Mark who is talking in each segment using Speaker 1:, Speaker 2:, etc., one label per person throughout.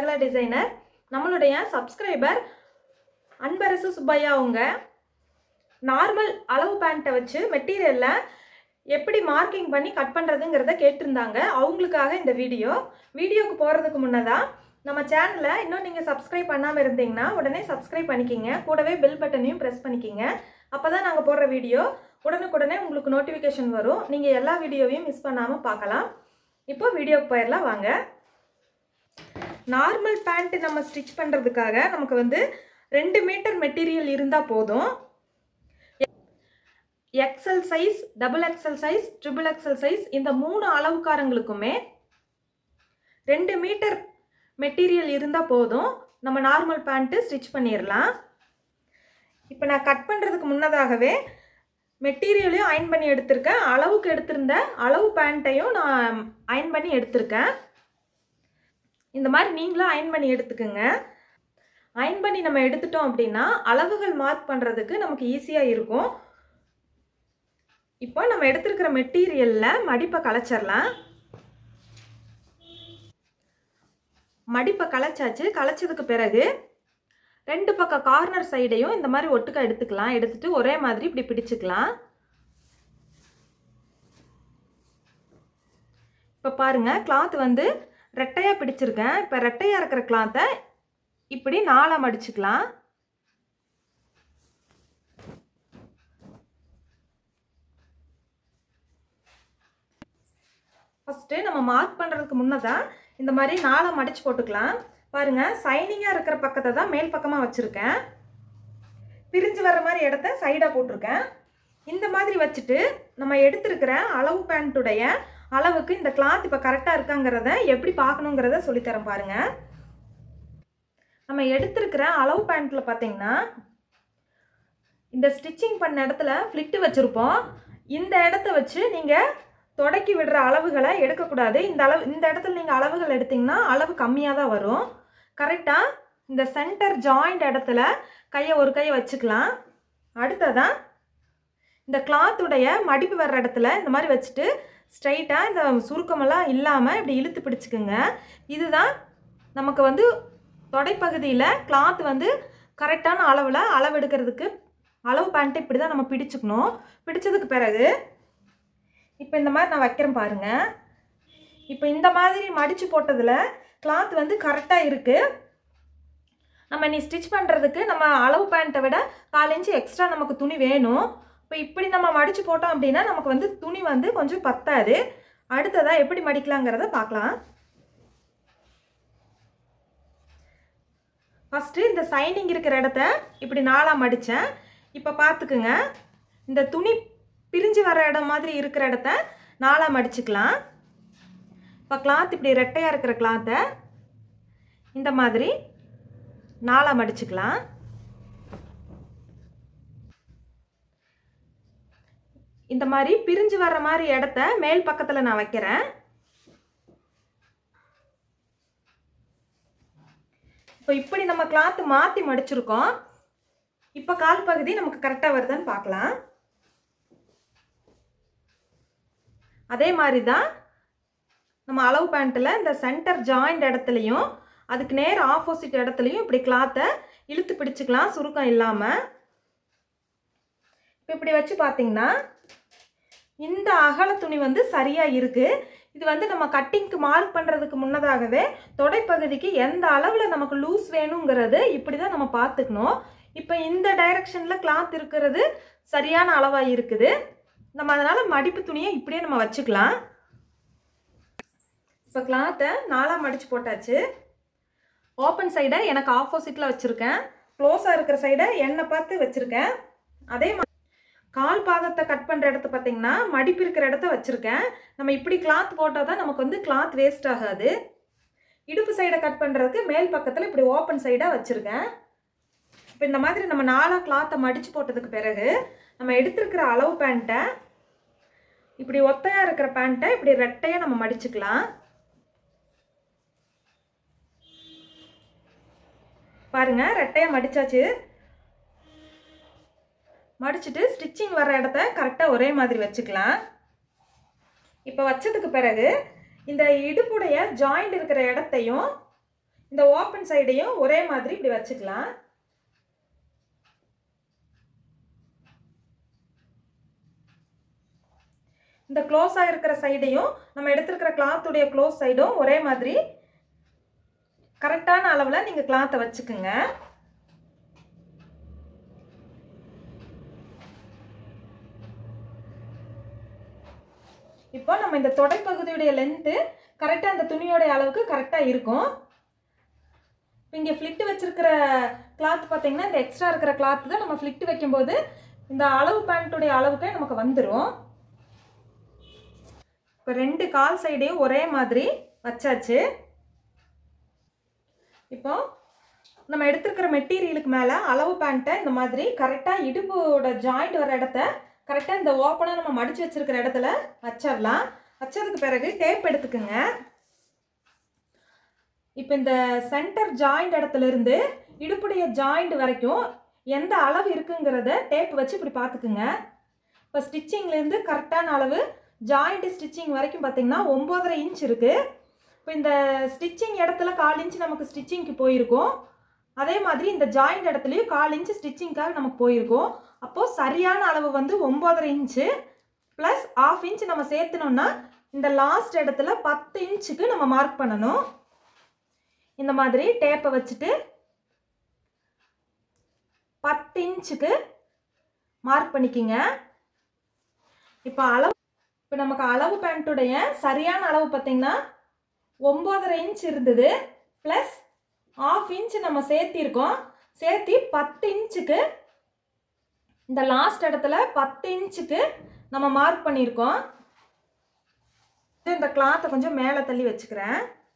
Speaker 1: அழகலா designer நம்மளுடைய subscriber Anbarasu Subbaiah அவங்க normal அளவு பேண்ட்டை வச்சு மெட்டீரியலில் எப்படி மார்க்கிங் பண்ணி கட் பண்ணுறதுங்கிறத கேட்டிருந்தாங்க அவங்களுக்காக இந்த வீடியோ வீடியோக்கு போகிறதுக்கு முன்னதாக நம்ம சேனலை இன்னும் நீங்கள் சப்ஸ்கிரைப் பண்ணாமல் இருந்தீங்கன்னா உடனே சப்ஸ்கிரைப் பண்ணிக்கிங்க கூடவே பெல் பட்டனையும் ப்ரெஸ் பண்ணிக்கிங்க அப்போ தான் நாங்கள் போடுற வீடியோ உடனுக்குடனே உங்களுக்கு நோட்டிஃபிகேஷன் வரும் நீங்கள் எல்லா வீடியோவையும் மிஸ் பண்ணாமல் பார்க்கலாம் இப்போ வீடியோக்கு போயிடலாம் வாங்க நார்மல் பேண்ட் நம்ம ஸ்டிச் பண்ணுறதுக்காக நமக்கு வந்து ரெண்டு மீட்டர் மெட்டீரியல் இருந்தால் போதும் XL size double XL size triple XL size இந்த மூணு அளவுக்காரங்களுக்குமே ரெண்டு மீட்டர் மெட்டீரியல் இருந்தால் போதும் நம்ம நார்மல் பேண்ட்டு ஸ்டிச் பண்ணிடலாம் இப்போ நான் கட் பண்ணுறதுக்கு முன்னதாகவே மெட்டீரியலையும் அயன் பண்ணி எடுத்திருக்கேன் அளவுக்கு எடுத்திருந்த அளவு பேண்ட்டையும் நான் அயன் பண்ணி எடுத்திருக்கேன் இந்த மாதிரி நீங்களும் அயன் பண்ணி எடுத்துக்கோங்க அயன் பண்ணி நம்ம எடுத்துட்டோம் அப்படின்னா அளவுகள் மார்க் பண்ணுறதுக்கு நமக்கு ஈஸியாக இருக்கும் இப்போ நம்ம எடுத்திருக்கிற மெட்டீரியலில் மடிப்பை கலைச்சிடலாம் மடிப்பை கலைச்சாச்சு கலைச்சதுக்கு பிறகு ரெண்டு பக்கம் கார்னர் சைடையும் இந்த மாதிரி ஒட்டுக்கா எடுத்துக்கலாம் எடுத்துட்டு ஒரே மாதிரி இப்படி பிடிச்சுக்கலாம் இப்போ பாருங்க கிளாத் வந்து ரெட்டையாக பிடிச்சிருக்கேன் இப்போ ரெட்டையாக இருக்கிற கிளாத்தை இப்படி நாலாக மடிச்சுக்கலாம் ஃபஸ்ட்டு நம்ம மார்க் பண்ணுறதுக்கு முன்னதான் இந்த மாதிரி நாலாக மடித்து போட்டுக்கலாம் பாருங்கள் சைனிங்காக இருக்கிற பக்கத்தை தான் மேல் பக்கமாக வச்சுருக்கேன் பிரிஞ்சு வர மாதிரி இடத்த சைடாக போட்டிருக்கேன் இந்த மாதிரி வச்சுட்டு நம்ம எடுத்திருக்கிற அளவு பேண்ட்டுடைய அளவுக்கு இந்த கிளாத் இப்போ கரெக்டாக இருக்காங்கிறத எப்படி பார்க்கணுங்கிறத சொல்லித்தரேன் பாருங்கள் நம்ம எடுத்திருக்கிற அளவு பேண்ட்டில் பார்த்தீங்கன்னா இந்த ஸ்டிச்சிங் பண்ண இடத்துல ஃப்ளிட்டு வச்சுருப்போம் இந்த இடத்த வச்சு நீங்கள் தொடக்கி விடுற அளவுகளை எடுக்கக்கூடாது இந்த அளவு இந்த இடத்துல நீங்கள் அளவுகள் எடுத்திங்கன்னா அளவு கம்மியாக தான் வரும் கரெக்டாக இந்த சென்டர் ஜாயிண்ட் இடத்துல கையை ஒரு கையை வச்சுக்கலாம் அடுத்ததான் இந்த கிளாத்துடைய மடிப்பு வர்ற இடத்துல இந்த மாதிரி வச்சுட்டு ஸ்ட்ரைட்டாக இந்த சுருக்கமெல்லாம் இல்லாமல் இப்படி இழுத்து பிடிச்சிக்குங்க இதுதான் நமக்கு வந்து தொடைப்பகுதியில் கிளாத் வந்து கரெக்டான அளவில் அளவு எடுக்கிறதுக்கு அளவு பேண்ட்டு இப்படி தான் நம்ம பிடிச்சிக்கணும் பிடிச்சதுக்கு பிறகு இப்போ இந்த மாதிரி நான் வைக்கிறேன் பாருங்கள் இப்போ இந்த மாதிரி மடித்து போட்டதில் கிளாத் வந்து கரெக்டாக இருக்குது நம்ம நீ ஸ்டிச் பண்ணுறதுக்கு நம்ம அளவு பேண்ட்டை விட கால் இன்ச்சு எக்ஸ்ட்ரா நமக்கு துணி வேணும் இப்போ இப்படி நம்ம மடித்து போட்டோம் அப்படின்னா நமக்கு வந்து துணி வந்து கொஞ்சம் பத்தாது அடுத்ததாக எப்படி மடிக்கலாங்கிறத பார்க்கலாம் ஃபஸ்ட்டு இந்த சைனிங் இருக்கிற இடத்த இப்படி நாலாக மடித்தேன் இப்போ பார்த்துக்குங்க இந்த துணி பிரிஞ்சு வர இடம் மாதிரி இருக்கிற இடத்த நாலாக மடிச்சுக்கலாம் இப்போ கிளாத் இப்படி ரெட்டையாக இருக்கிற கிளாத்தை இந்த மாதிரி நாலாக மடிச்சுக்கலாம் இந்த மாதிரி பிரிஞ்சு வர்ற மாதிரி இடத்த மேல் பக்கத்தில் நான் வைக்கிறேன் இப்போ இப்படி நம்ம கிளாத்து மாற்றி மடிச்சிருக்கோம் இப்போ கால் பகுதி நமக்கு கரெக்டாக வருதான்னு பார்க்கலாம் அதே மாதிரி தான் நம்ம அளவு பேண்ட்டில் இந்த சென்டர் ஜாயிண்ட் இடத்துலையும் அதுக்கு நேர் ஆப்போசிட் இடத்துலையும் இப்படி கிளாத்தை இழுத்து பிடிச்சிக்கலாம் சுருக்கம் இல்லாமல் இப்போ இப்படி வச்சு பார்த்தீங்கன்னா இந்த அகல துணி வந்து சரியாக இருக்குது இது வந்து நம்ம கட்டிங்க்கு மார்க் பண்ணுறதுக்கு முன்னதாகவே தொடைப்பகுதிக்கு எந்த அளவில் நமக்கு லூஸ் வேணுங்கிறது இப்படி தான் நம்ம பார்த்துக்கணும் இப்போ இந்த டைரக்ஷனில் கிளாத் இருக்கிறது சரியான அளவாக இருக்குது நம்ம அதனால் மடிப்பு துணியை இப்படியே நம்ம வச்சுக்கலாம் இப்போ கிளாத்தை நாலாக மடித்து போட்டாச்சு ஓப்பன் சைடை எனக்கு ஆப்போசிட்டில் வச்சுருக்கேன் க்ளோஸாக இருக்கிற சைடை என்னை பார்த்து வச்சுருக்கேன் அதே மாதிரி கால் பாதத்தை கட் பண்ணுற இடத்த பார்த்தீங்கன்னா மடிப்பு இருக்கிற இடத்த வச்சுருக்கேன் நம்ம இப்படி கிளாத் போட்டால் தான் நமக்கு வந்து கிளாத் வேஸ்ட் ஆகாது இடுப்பு சைடை கட் பண்ணுறதுக்கு மேல் பக்கத்தில் இப்படி ஓப்பன் சைடாக வச்சுருக்கேன் இப்போ இந்த மாதிரி நம்ம நாலாக கிளாத்தை மடித்து போட்டதுக்கு பிறகு நம்ம எடுத்திருக்கிற அளவு பேண்ட்டை இப்படி ஒத்தையாக இருக்கிற பேண்ட்டை இப்படி ரெட்டையாக நம்ம மடிச்சுக்கலாம் பாருங்க ரெட்டையாக மடிச்சாச்சு மடிச்சுட்டு ஸ்டிச்சிங் வர இடத்த கரெக்டாக ஒரே மாதிரி வச்சுக்கலாம் இப்போ வச்சதுக்கு பிறகு இந்த இடுப்புடைய ஜாயிண்ட் இருக்கிற இடத்தையும் இந்த ஓப்பன் சைடையும் ஒரே மாதிரி இப்படி வச்சுக்கலாம் இந்த க்ளோஸ் ஆகிருக்கிற சைடையும் நம்ம எடுத்திருக்கிற கிளாத்துடைய க்ளோஸ் சைடும் ஒரே மாதிரி கரெக்டான அளவில் நீங்கள் கிளாத்தை வச்சுக்குங்க இப்போ நம்ம இந்த தொடைப்பகுதியுடைய லென்த்து கரெக்டாக அந்த துணியோடைய அளவுக்கு கரெக்டாக இருக்கும் இப்போ இங்கே ஃப்ளிட்டு வச்சிருக்கிற கிளாத் பார்த்தீங்கன்னா இந்த எக்ஸ்ட்ரா இருக்கிற கிளாத் தான் நம்ம ஃப்ளிட்டு வைக்கும்போது இந்த அளவு பேண்ட்டுடைய அளவுக்கு நமக்கு வந்துடும் இப்போ ரெண்டு கால் சைடையும் ஒரே மாதிரி வச்சாச்சு இப்போ நம்ம எடுத்துருக்கிற மெட்டீரியலுக்கு மேலே அளவு பேண்ட்டை இந்த மாதிரி கரெக்டாக இடுப்போட ஜாயிண்ட் வர இடத்த கரெக்டாக இந்த ஓப்பனாக நம்ம மடித்து வச்சிருக்கிற இடத்துல வச்சிடலாம் வச்சதுக்கு பிறகு டேப் எடுத்துக்குங்க இப்போ இந்த சென்டர் ஜாயிண்ட் இடத்துல இருந்து இடுப்புடைய ஜாயிண்ட் வரைக்கும் எந்த அளவு இருக்குங்கிறத டேப் வச்சு இப்படி பார்த்துக்குங்க இப்போ ஸ்டிச்சிங்லேருந்து கரெக்டான அளவு ஜாயிண்ட் ஸ்டிச்சிங் வரைக்கும் பார்த்தீங்கன்னா ஒம்போதரை இன்ச் இருக்குது இப்போ இந்த ஸ்டிச்சிங் இடத்துல கால் இன்ச் நமக்கு ஸ்டிச்சிங்க்கு போயிருக்கும் அதே மாதிரி இந்த ஜாயிண்ட் இடத்துலையும் கால் இன்ச் ஸ்டிச்சிங்க்காக நமக்கு போயிருக்கும் அப்போது சரியான அளவு வந்து ஒம்போதரை இன்ச்சு ப்ளஸ் ஆஃப் இன்ச் நம்ம சேர்த்துனோம்னா இந்த லாஸ்ட் இடத்துல பத்து இன்ச்சுக்கு நம்ம மார்க் பண்ணணும் இந்த மாதிரி டேப்பை வச்சுட்டு பத்து இன்ச்சுக்கு மார்க் பண்ணிக்கிங்க இப்போ அளவு இப்போ நமக்கு அளவு பேண்ட்டுடைய சரியான அளவு பார்த்திங்கன்னா ஒம்போதரை இன்ச் இருந்தது ப்ளஸ் ஆஃப் இன்ச் நம்ம சேர்த்திருக்கோம் சேர்த்தி பத்து இன்ச்சுக்கு இந்த லாஸ்ட் இடத்துல பத்து இன்ச்சுக்கு நம்ம மார்க் பண்ணியிருக்கோம் இந்த கிளாத்தை கொஞ்சம் மேலே தள்ளி வச்சுக்கிறேன்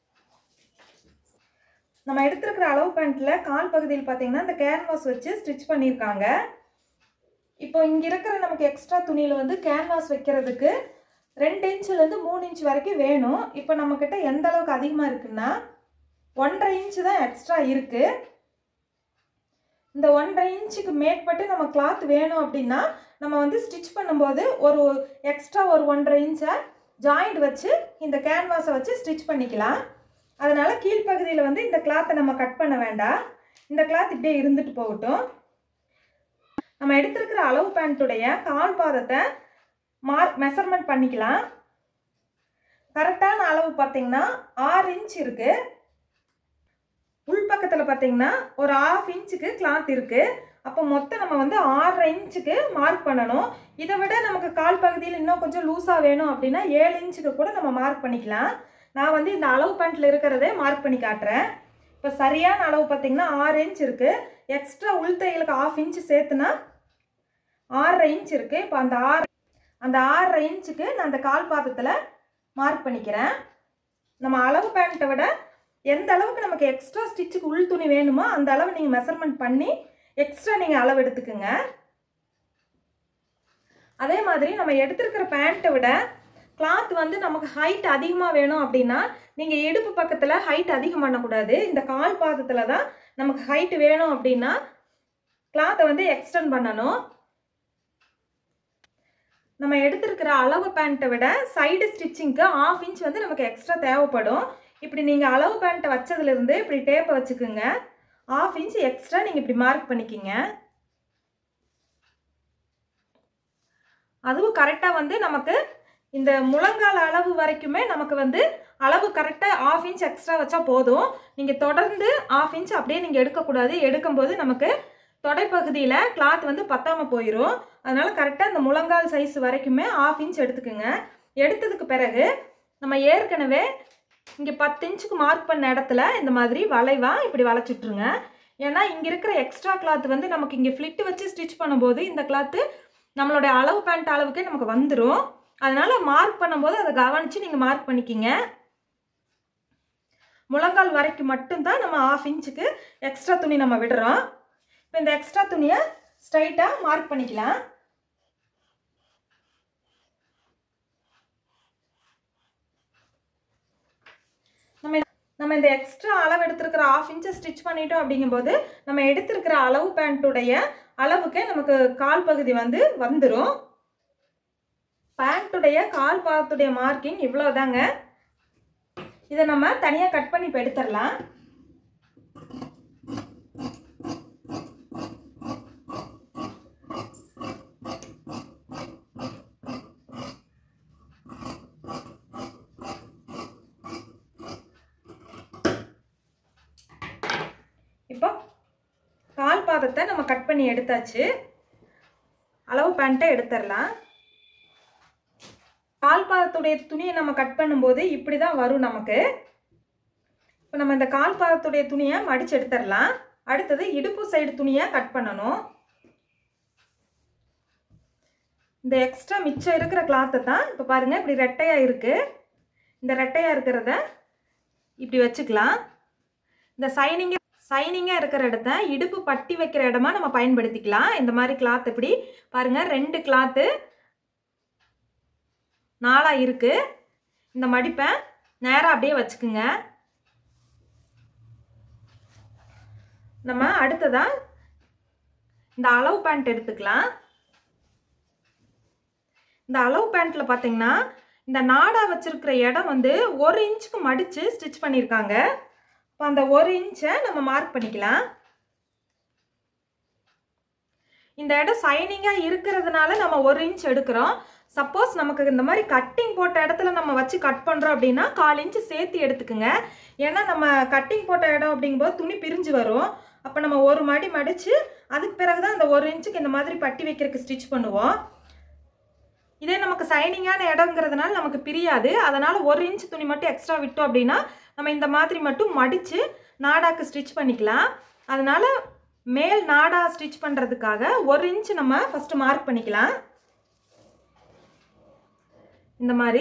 Speaker 1: நம்ம எடுத்திருக்கிற அளவு பேண்ட்டில் கால் பகுதியில் பார்த்தீங்கன்னா இந்த கேன்வாஸ் வச்சு ஸ்டிச் பண்ணியிருக்காங்க இப்போ இங்கே இருக்கிற நமக்கு எக்ஸ்ட்ரா துணியில் வந்து கேன்வாஸ் வைக்கிறதுக்கு ரெண்டு இன்ச்சுலேருந்து மூணு இன்ச் வரைக்கும் வேணும் இப்போ நம்மக்கிட்ட எந்த அளவுக்கு அதிகமாக இருக்குன்னா ஒன்றரை இன்ச்சு தான் எக்ஸ்ட்ரா இருக்குது இந்த ஒன்றரை இன்ச்சுக்கு மேற்பட்டு நம்ம கிளாத் வேணும் அப்படின்னா நம்ம வந்து ஸ்டிச் பண்ணும்போது ஒரு எக்ஸ்ட்ரா ஒரு ஒன்றரை இன்ச்சை ஜாயிண்ட் வச்சு இந்த கேன்வாஸை வச்சு ஸ்டிச் பண்ணிக்கலாம் அதனால் கீழ்ப்பகுதியில் வந்து இந்த கிளாத்தை நம்ம கட் பண்ண வேண்டாம் இந்த கிளாத் இப்படியே இருந்துட்டு போகட்டும் நம்ம எடுத்திருக்கிற அளவு பேண்ட்டுடைய கால் பாதத்தை மார்க் மெஷர்மெண்ட் பண்ணிக்கலாம் கரெக்டான அளவு பார்த்தீங்கன்னா ஆறு இன்ச் இருக்குது உள்பக்கத்தில் பார்த்தீங்கன்னா ஒரு ஆஃப் இன்ச்சுக்கு கிளாத் இருக்குது அப்போ மொத்தம் நம்ம வந்து ஆறரை இன்ச்சுக்கு மார்க் பண்ணணும் இதை விட நமக்கு கால் பகுதியில் இன்னும் கொஞ்சம் லூஸாக வேணும் அப்படின்னா ஏழு இன்ச்சுக்கு கூட நம்ம மார்க் பண்ணிக்கலாம் நான் வந்து இந்த அளவு பேண்ட்டில் இருக்கிறதே மார்க் பண்ணி காட்டுறேன் இப்போ சரியான அளவு பார்த்தீங்கன்னா ஆறு இன்ச் இருக்குது எக்ஸ்ட்ரா உள் தையலுக்கு ஆஃப் இன்ச்சு சேர்த்துனா ஆறரை இன்ச் இருக்குது இப்போ அந்த ஆறு அந்த ஆறரை இன்ச்சுக்கு நான் அந்த கால் பாதத்தில் மார்க் பண்ணிக்கிறேன் நம்ம அளவு பேண்ட்டை விட எந்த அளவுக்கு நமக்கு எக்ஸ்ட்ரா ஸ்டிச்சுக்கு உள் துணி வேணுமோ அந்த அளவு நீங்கள் மெஷர்மெண்ட் பண்ணி எக்ஸ்ட்ரா நீங்கள் அளவு எடுத்துக்குங்க அதே மாதிரி நம்ம எடுத்திருக்கிற பேண்ட்டை விட கிளாத் வந்து நமக்கு ஹைட் அதிகமாக வேணும் அப்படின்னா நீங்கள் இடுப்பு பக்கத்தில் ஹைட் அதிகம் பண்ணக்கூடாது இந்த கால் பாதத்தில் தான் நமக்கு ஹைட் வேணும் அப்படின்னா கிளாத்தை வந்து எக்ஸ்டெண்ட் பண்ணணும் நம்ம எடுத்திருக்கிற அளவு பேண்ட்டை விட சைடு ஸ்டிச்சிங்க்கு ஆஃப் இன்ச் வந்து நமக்கு எக்ஸ்ட்ரா தேவைப்படும் இப்படி நீங்கள் அளவு பேண்ட்டை வச்சதுலேருந்து இப்படி டேப்பை வச்சுக்குங்க ஆஃப் இன்ச் எக்ஸ்ட்ரா நீங்கள் இப்படி மார்க் பண்ணிக்கிங்க அதுவும் கரெக்டாக வந்து நமக்கு இந்த முழங்கால் அளவு வரைக்குமே நமக்கு வந்து அளவு கரெக்டாக ஆஃப் இன்ச் எக்ஸ்ட்ரா வச்சா போதும் நீங்கள் தொடர்ந்து ஆஃப் இன்ச் அப்படியே நீங்கள் எடுக்கக்கூடாது எடுக்கும்போது நமக்கு தொடைப்பகுதியில் கிளாத் வந்து பத்தாமல் போயிடும் அதனால் கரெக்டாக இந்த முழங்கால் சைஸ் வரைக்குமே ஆஃப் இன்ச் எடுத்துக்குங்க எடுத்ததுக்கு பிறகு நம்ம ஏற்கனவே இங்கே பத்து இன்ச்சுக்கு மார்க் பண்ண இடத்துல இந்த மாதிரி வளைவாக இப்படி வளைச்சிட்ருங்க ஏன்னா இங்கே இருக்கிற எக்ஸ்ட்ரா கிளாத் வந்து நமக்கு இங்கே ஃப்ளிட்டு வச்சு ஸ்டிச் பண்ணும்போது இந்த கிளாத்து நம்மளுடைய அளவு பேண்ட் அளவுக்கே நமக்கு வந்துடும் அதனால் மார்க் பண்ணும்போது அதை கவனித்து நீங்கள் மார்க் பண்ணிக்கிங்க முழங்கால் வரைக்கும் மட்டும்தான் நம்ம ஆஃப் இன்ச்சுக்கு எக்ஸ்ட்ரா துணி நம்ம விடுறோம் இப்போ இந்த எக்ஸ்ட்ரா துணியை ஸ்ட்ரைட்டாக மார்க் பண்ணிக்கலாம் நம்ம நம்ம இந்த எக்ஸ்ட்ரா அளவு எடுத்திருக்கிற ஆஃப் இன்ச்சை ஸ்டிச் பண்ணிட்டோம் அப்படிங்கும்போது நம்ம எடுத்திருக்கிற அளவு பேண்ட்டுடைய அளவுக்கு நமக்கு கால் பகுதி வந்து வந்துடும் பேண்ட்டுடைய கால் பாகத்துடைய மார்க்கிங் இவ்வளோதாங்க இதை நம்ம தனியாக கட் பண்ணி இப்போ எடுத்துடலாம் பாதத்தை நம்ம கட் பண்ணி எடுத்தாச்சு அளவு பேண்ட்டை எடுத்துடலாம் கால் பாதத்துடைய துணியை நம்ம கட் பண்ணும்போது இப்படி தான் வரும் நமக்கு இப்போ நம்ம இந்த கால் பாதத்துடைய துணியை மடிச்சு எடுத்துடலாம் அடுத்தது இடுப்பு சைடு துணியை கட் பண்ணணும் இந்த எக்ஸ்ட்ரா மிச்சம் இருக்கிற கிளாத்தை தான் இப்போ பாருங்கள் இப்படி ரெட்டையாக இருக்குது இந்த ரெட்டையாக இருக்கிறத இப்படி வச்சுக்கலாம் இந்த சைனிங்காக சைனிங்காக இருக்கிற இடத்த இடுப்பு பட்டி வைக்கிற இடமா நம்ம பயன்படுத்திக்கலாம் இந்த மாதிரி கிளாத் இப்படி பாருங்கள் ரெண்டு கிளாத்து நாளாக இருக்குது இந்த மடிப்பை நேராக அப்படியே வச்சுக்குங்க நம்ம அடுத்ததா இந்த அளவு பேண்ட் எடுத்துக்கலாம் இந்த அளவு பேண்ட்டில் பார்த்தீங்கன்னா இந்த நாடா வச்சிருக்கிற இடம் வந்து ஒரு இன்ச்சுக்கு மடித்து ஸ்டிச் பண்ணியிருக்காங்க இப்போ அந்த ஒரு இன்ச்சை நம்ம மார்க் பண்ணிக்கலாம் இந்த இடம் சைனிங்காக இருக்கிறதுனால நம்ம ஒரு இன்ச் எடுக்கிறோம் சப்போஸ் நமக்கு இந்த மாதிரி கட்டிங் போட்ட இடத்துல நம்ம வச்சு கட் பண்ணுறோம் அப்படின்னா கால் இன்ச்சு சேர்த்து எடுத்துக்குங்க ஏன்னா நம்ம கட்டிங் போட்ட இடம் அப்படிங்கும்போது துணி பிரிஞ்சு வரும் அப்போ நம்ம ஒரு மடி மடித்து அதுக்கு பிறகு தான் அந்த ஒரு இன்ச்சுக்கு இந்த மாதிரி பட்டி வைக்கிறதுக்கு ஸ்டிச் பண்ணுவோம் இதே நமக்கு சைனிங்கான இடங்கிறதுனால நமக்கு பிரியாது அதனால் ஒரு இன்ச் துணி மட்டும் எக்ஸ்ட்ரா விட்டோம் அப்படின்னா நம்ம இந்த மாதிரி மட்டும் மடித்து நாடாக்கு ஸ்டிச் பண்ணிக்கலாம் அதனால் மேல் நாடா ஸ்டிச் பண்ணுறதுக்காக ஒரு இன்ச் நம்ம ஃபஸ்ட்டு மார்க் பண்ணிக்கலாம் இந்த மாதிரி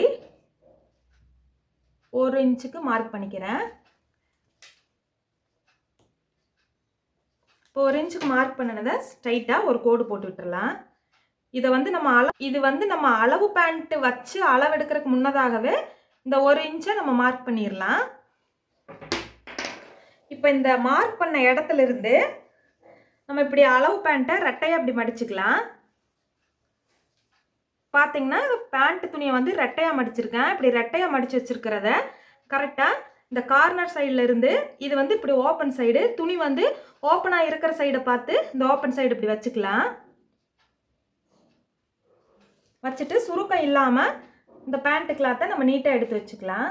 Speaker 1: ஒரு இன்ச்சுக்கு மார்க் பண்ணிக்கிறேன் இப்போ ஒரு இன்ச்சுக்கு மார்க் பண்ணினதை ஸ்ட்ரைட்டாக ஒரு கோடு போட்டு விட்டுறலாம் இதை வந்து நம்ம அள இது வந்து நம்ம அளவு பேண்ட்டு வச்சு அளவு எடுக்கிறதுக்கு முன்னதாகவே இந்த ஒரு இன்ச்சை நம்ம மார்க் பண்ணிடலாம் இப்போ இந்த மார்க் பண்ண இடத்துல இருந்து நம்ம இப்படி அளவு பேண்ட்டை ரெட்டையாக இப்படி மடிச்சுக்கலாம் பார்த்தீங்கன்னா பேண்ட் துணியை வந்து ரெட்டையாக மடிச்சிருக்கேன் இப்படி ரெட்டையாக மடித்து வச்சுருக்கிறத கரெக்டாக இந்த கார்னர் சைடில் இருந்து இது வந்து இப்படி ஓப்பன் சைடு துணி வந்து ஓப்பனாக இருக்கிற சைடை பார்த்து இந்த ஓப்பன் சைடு இப்படி வச்சுக்கலாம் வச்சுட்டு சுருக்கம் இல்லாமல் இந்த பேண்ட் கிளாத்தை நம்ம நீட்டாக எடுத்து வச்சுக்கலாம்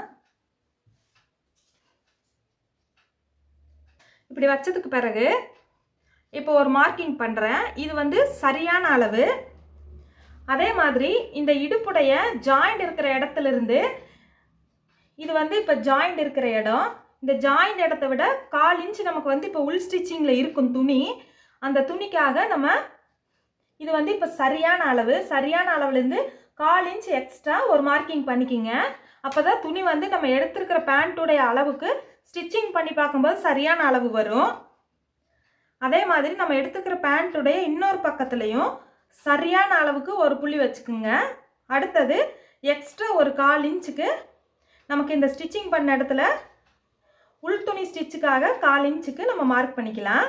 Speaker 1: இப்படி வச்சதுக்கு பிறகு இப்போ ஒரு மார்க்கிங் பண்ணுறேன் இது வந்து சரியான அளவு அதே மாதிரி இந்த இடுப்புடைய ஜாயிண்ட் இருக்கிற இடத்துல இருந்து இது வந்து இப்போ ஜாயிண்ட் இருக்கிற இடம் இந்த ஜாயிண்ட் இடத்த விட கால் இன்ச் நமக்கு வந்து இப்போ உள் ஸ்டிச்சிங்கில் இருக்கும் துணி அந்த துணிக்காக நம்ம இது வந்து இப்போ சரியான அளவு சரியான அளவுலேருந்து கால் இன்ச் எக்ஸ்ட்ரா ஒரு மார்க்கிங் பண்ணிக்கிங்க அப்போ தான் துணி வந்து நம்ம எடுத்திருக்கிற பேண்ட்டுடைய அளவுக்கு ஸ்டிச்சிங் பண்ணி பார்க்கும்போது சரியான அளவு வரும் அதே மாதிரி நம்ம எடுத்துக்கிற பேண்ட்டுடைய இன்னொரு பக்கத்துலேயும் சரியான அளவுக்கு ஒரு புள்ளி வச்சுக்குங்க அடுத்தது எக்ஸ்ட்ரா ஒரு கால் இன்ச்சுக்கு நமக்கு இந்த ஸ்டிச்சிங் பண்ண இடத்துல உள் துணி ஸ்டிச்சுக்காக கால் இன்ச்சுக்கு நம்ம மார்க் பண்ணிக்கலாம்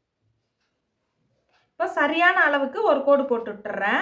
Speaker 1: இப்போ சரியான அளவுக்கு ஒரு கோடு போட்டு விட்டுறேன்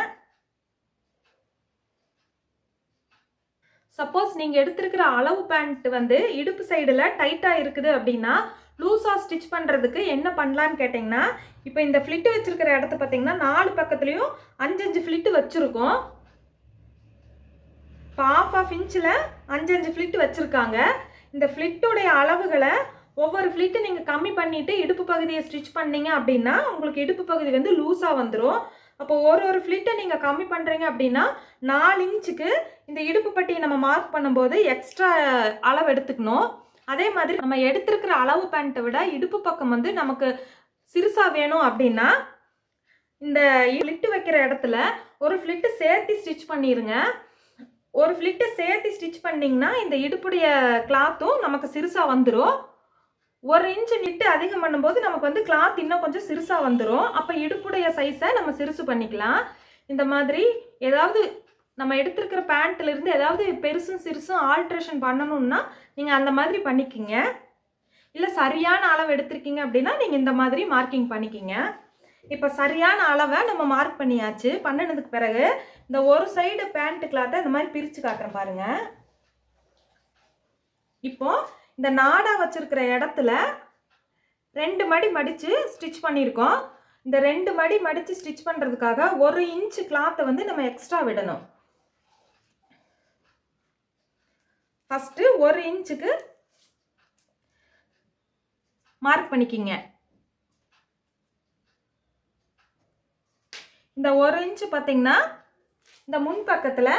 Speaker 1: சப்போஸ் நீங்கள் எடுத்திருக்கிற அளவு பேண்ட் வந்து இடுப்பு சைடில் டைட்டாக இருக்குது அப்படின்னா லூஸாக ஸ்டிச் பண்ணுறதுக்கு என்ன பண்ணலான்னு கேட்டிங்கன்னா இப்போ இந்த ஃப்ளிட்டு வச்சுருக்கிற இடத்த பார்த்தீங்கன்னா நாலு பக்கத்துலேயும் அஞ்சஞ்சு ஃப்ளிட்டு வச்சுருக்கோம் இப்போ ஆஃப் ஆஃப் இன்ச்சில் அஞ்சஞ்சு ஃப்ளிட்டு வச்சுருக்காங்க இந்த ஃப்ளிட்டுடைய அளவுகளை ஒவ்வொரு ஃப்ளிட்டு நீங்கள் கம்மி பண்ணிவிட்டு இடுப்பு பகுதியை ஸ்டிச் பண்ணீங்க அப்படின்னா உங்களுக்கு இடுப்பு பகுதி வந்து லூஸாக வந்துடும் அப்போ ஒரு ஒரு ஃப்ளிட்டை நீங்கள் கம்மி பண்ணுறீங்க அப்படின்னா நாலு இன்ச்சுக்கு இந்த இடுப்பு பட்டியை நம்ம மார்க் பண்ணும்போது எக்ஸ்ட்ரா அளவு எடுத்துக்கணும் அதே மாதிரி நம்ம எடுத்திருக்கிற அளவு பேண்ட்டை விட இடுப்பு பக்கம் வந்து நமக்கு சிறுசாக வேணும் அப்படின்னா இந்த ஃப்ளிட்டு வைக்கிற இடத்துல ஒரு ஃப்ளிட்டு சேர்த்து ஸ்டிச் பண்ணிடுங்க ஒரு ஃப்ளிட்டை சேர்த்து ஸ்டிச் பண்ணிங்கன்னா இந்த இடுப்புடைய கிளாத்தும் நமக்கு சிறுசாக வந்துடும் ஒரு இன்ச்சு நிட்டு அதிகம் பண்ணும்போது நமக்கு வந்து கிளாத் இன்னும் கொஞ்சம் சிறுசாக வந்துடும் அப்போ இடுப்புடைய சைஸை நம்ம சிறுசு பண்ணிக்கலாம் இந்த மாதிரி ஏதாவது நம்ம எடுத்திருக்கிற பேண்ட்ல இருந்து ஏதாவது பெருசும் சிறுசும் ஆல்ட்ரேஷன் பண்ணணும்னா நீங்கள் அந்த மாதிரி பண்ணிக்கிங்க இல்லை சரியான அளவு எடுத்திருக்கீங்க அப்படின்னா நீங்கள் இந்த மாதிரி மார்க்கிங் பண்ணிக்கிங்க இப்போ சரியான அளவை நம்ம மார்க் பண்ணியாச்சு பண்ணினதுக்கு பிறகு இந்த ஒரு சைடு பேண்ட் கிளாத்தை இந்த மாதிரி பிரித்து காட்டுறேன் பாருங்க இப்போ இந்த நாடா வச்சிருக்கிற இடத்துல ரெண்டு மடி மடித்து ஸ்டிச் பண்ணியிருக்கோம் இந்த ரெண்டு மடி மடித்து ஸ்டிச் பண்ணுறதுக்காக ஒரு இன்ச்சு கிளாத்தை வந்து நம்ம எக்ஸ்ட்ரா விடணும் ஃபஸ்ட்டு ஒரு இன்ச்சுக்கு மார்க் பண்ணிக்கிங்க இந்த ஒரு இன்ச்சு பார்த்தீங்கன்னா இந்த முன் பக்கத்தில்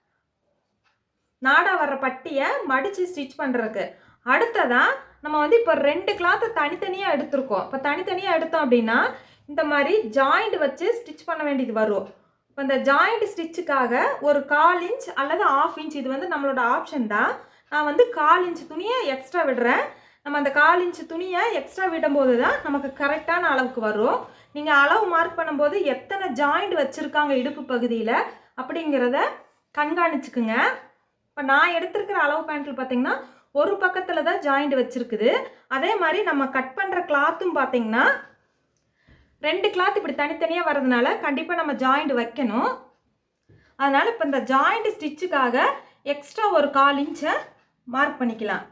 Speaker 1: நாடா வர்ற பட்டியை மடித்து ஸ்டிச் பண்ணுறதுக்கு அடுத்ததாக நம்ம வந்து இப்போ ரெண்டு கிளாத்தை தனித்தனியாக எடுத்திருக்கோம் இப்போ தனித்தனியாக எடுத்தோம் அப்படின்னா இந்த மாதிரி ஜாயிண்ட் வச்சு ஸ்டிச் பண்ண வேண்டியது வரும் இப்போ இந்த ஜாயிண்ட் ஸ்டிச்சுக்காக ஒரு கால் இன்ச் அல்லது ஆஃப் இன்ச் இது வந்து நம்மளோட ஆப்ஷன் தான் நான் வந்து கால் இன்ச் துணியை எக்ஸ்ட்ரா விடுறேன் நம்ம அந்த கால் இன்ச் துணியை எக்ஸ்ட்ரா விடும்போது தான் நமக்கு கரெக்டான அளவுக்கு வரும் நீங்கள் அளவு மார்க் பண்ணும்போது எத்தனை ஜாயிண்ட் வச்சுருக்காங்க இடுப்பு பகுதியில் அப்படிங்கிறத கண்காணிச்சுக்குங்க இப்போ நான் எடுத்திருக்கிற அளவு பேண்ட்டில் பார்த்தீங்கன்னா ஒரு பக்கத்தில் தான் ஜாயிண்ட் வச்சுருக்குது அதே மாதிரி நம்ம கட் பண்ணுற கிளாத்தும் பார்த்தீங்கன்னா ரெண்டு கிளாத் இப்படி தனித்தனியாக வர்றதுனால கண்டிப்பாக நம்ம ஜாயிண்ட் வைக்கணும் அதனால் இப்போ இந்த ஜாயிண்ட் ஸ்டிச்சுக்காக எக்ஸ்ட்ரா ஒரு கால் இன்ச்சை மார்க் பண்ணிக்கலாம்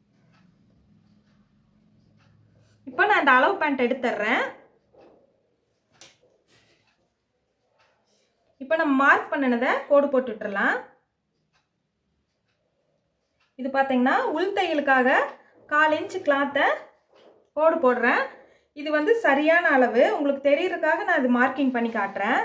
Speaker 1: இப்போ நான் இந்த அளவு பேண்ட் எடுத்துட்றேன் இப்போ நம்ம மார்க் பண்ணினதை கோடு போட்டு விட்டுறலாம் இது பார்த்தீங்கன்னா உள் தையலுக்காக கால் இன்ச்சு கிளாத்தை கோடு போடுறேன் இது வந்து சரியான அளவு உங்களுக்கு தெரியறதுக்காக நான் இது மார்க்கிங் பண்ணி காட்டுறேன்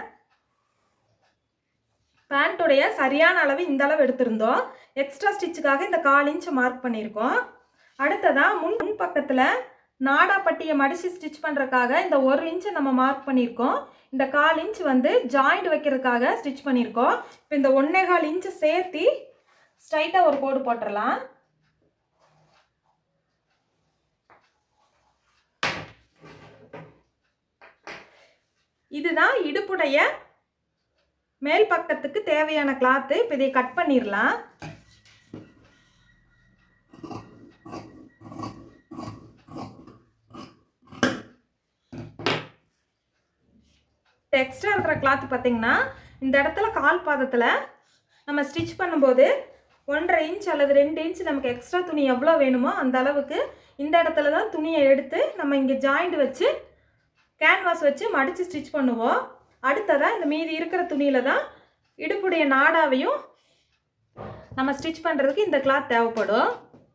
Speaker 1: பேண்ட்டுடைய சரியான அளவு இந்த அளவு எடுத்திருந்தோம் எக்ஸ்ட்ரா ஸ்டிச்சுக்காக இந்த கால் இன்ச் மார்க் பண்ணியிருக்கோம் அடுத்ததாக முன் முன் பக்கத்தில் நாடா பட்டியை மடித்து ஸ்டிச் பண்ணுறதுக்காக இந்த ஒரு இன்ச்சை நம்ம மார்க் பண்ணியிருக்கோம் இந்த கால் இன்ச் வந்து ஜாயிண்ட் வைக்கிறதுக்காக ஸ்டிச் பண்ணியிருக்கோம் இப்போ இந்த ஒன்றே கால் இன்ச்சு சேர்த்து ஸ்ட்ரைட்டாக ஒரு கோடு போட்டுடலாம் இதுதான் இடுப்புடைய மேல் பக்கத்துக்கு தேவையான கிளாத்து இப்போ இதை கட் பண்ணிடலாம் எக்ஸ்ட்ரா இருக்கிற கிளாத் பார்த்தீங்கன்னா இந்த இடத்துல கால் பாதத்தில் நம்ம ஸ்டிச் பண்ணும்போது ஒன்றரை இன்ச் அல்லது ரெண்டு இன்ச் நமக்கு எக்ஸ்ட்ரா துணி எவ்வளோ வேணுமோ அந்த அளவுக்கு இந்த இடத்துல தான் துணியை எடுத்து நம்ம இங்கே ஜாயிண்ட் வச்சு கேன்வாஸ் வச்சு மடித்து ஸ்டிச் பண்ணுவோம் அடுத்ததாக இந்த மீதி இருக்கிற துணியில் தான் இடுப்புடைய நாடாவையும் நம்ம ஸ்டிச் பண்ணுறதுக்கு இந்த கிளாத் தேவைப்படும்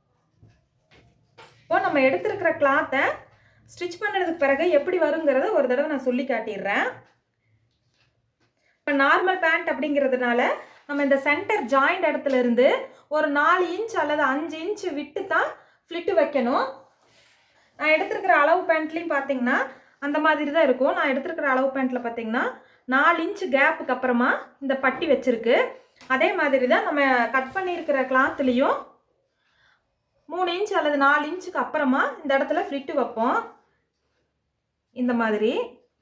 Speaker 1: இப்போ நம்ம எடுத்திருக்கிற கிளாத்தை ஸ்டிச் பண்ணுறதுக்கு பிறகு எப்படி வருங்கிறத ஒரு தடவை நான் சொல்லி காட்டிடுறேன் இப்போ நார்மல் பேண்ட் அப்படிங்கிறதுனால நம்ம இந்த சென்டர் ஜாயிண்ட் இடத்துல இருந்து ஒரு நாலு இன்ச் அல்லது அஞ்சு இன்ச் விட்டு தான் ஃப்ளிட்டு வைக்கணும் நான் எடுத்திருக்கிற அளவு பேண்ட்லேயும் பார்த்தீங்கன்னா அந்த மாதிரி தான் இருக்கும் நான் எடுத்திருக்கிற அளவு பேண்ட்டில் பார்த்தீங்கன்னா நாலு இன்ச் கேப்புக்கு அப்புறமா இந்த பட்டி வச்சுருக்கு அதே மாதிரி தான் நம்ம கட் பண்ணியிருக்கிற கிளாத்துலேயும் மூணு இன்ச் அல்லது நாலு இன்ச்சுக்கு அப்புறமா இந்த இடத்துல ஃப்ளிட்டு வைப்போம் இந்த மாதிரி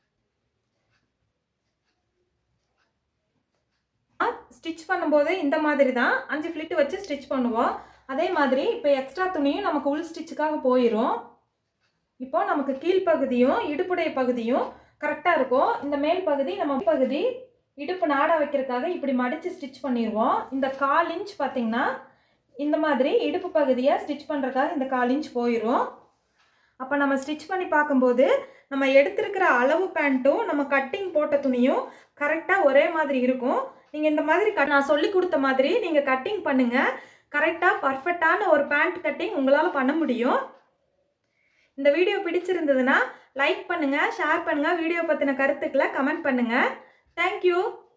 Speaker 1: ஸ்டிச் பண்ணும்போது இந்த மாதிரி தான் அஞ்சு ஃப்ளிட்டு வச்சு ஸ்டிச் பண்ணுவோம் அதே மாதிரி இப்போ எக்ஸ்ட்ரா துணியும் நமக்கு உள் ஸ்டிச்சுக்காக போயிடும் இப்போ நமக்கு கீழ்ப்பகுதியும் இடுப்புடைய பகுதியும் கரெக்டாக இருக்கும் இந்த மேல் பகுதி நம்ம பகுதி இடுப்பு நாடா வைக்கிறதுக்காக இப்படி மடித்து ஸ்டிச் பண்ணிடுவோம் இந்த கால் இன்ச் பார்த்திங்கன்னா இந்த மாதிரி இடுப்பு பகுதியை ஸ்டிச் பண்ணுறதுக்காக இந்த கால் இன்ச் போயிடும் அப்போ நம்ம ஸ்டிச் பண்ணி பார்க்கும்போது நம்ம எடுத்திருக்கிற அளவு பேண்ட்டும் நம்ம கட்டிங் போட்ட துணியும் கரெக்டாக ஒரே மாதிரி இருக்கும் நீங்கள் இந்த மாதிரி க நான் சொல்லி கொடுத்த மாதிரி நீங்கள் கட்டிங் பண்ணுங்கள் கரெக்டாக பர்ஃபெக்டான ஒரு பேண்ட் கட்டிங் உங்களால் பண்ண முடியும் இந்த வீடியோ பிடிச்சிருந்ததுன்னா லைக் பண்ணுங்கள் ஷேர் பண்ணுங்கள் வீடியோ பற்றின கருத்துக்களை கமெண்ட் பண்ணுங்கள் தேங்க்யூ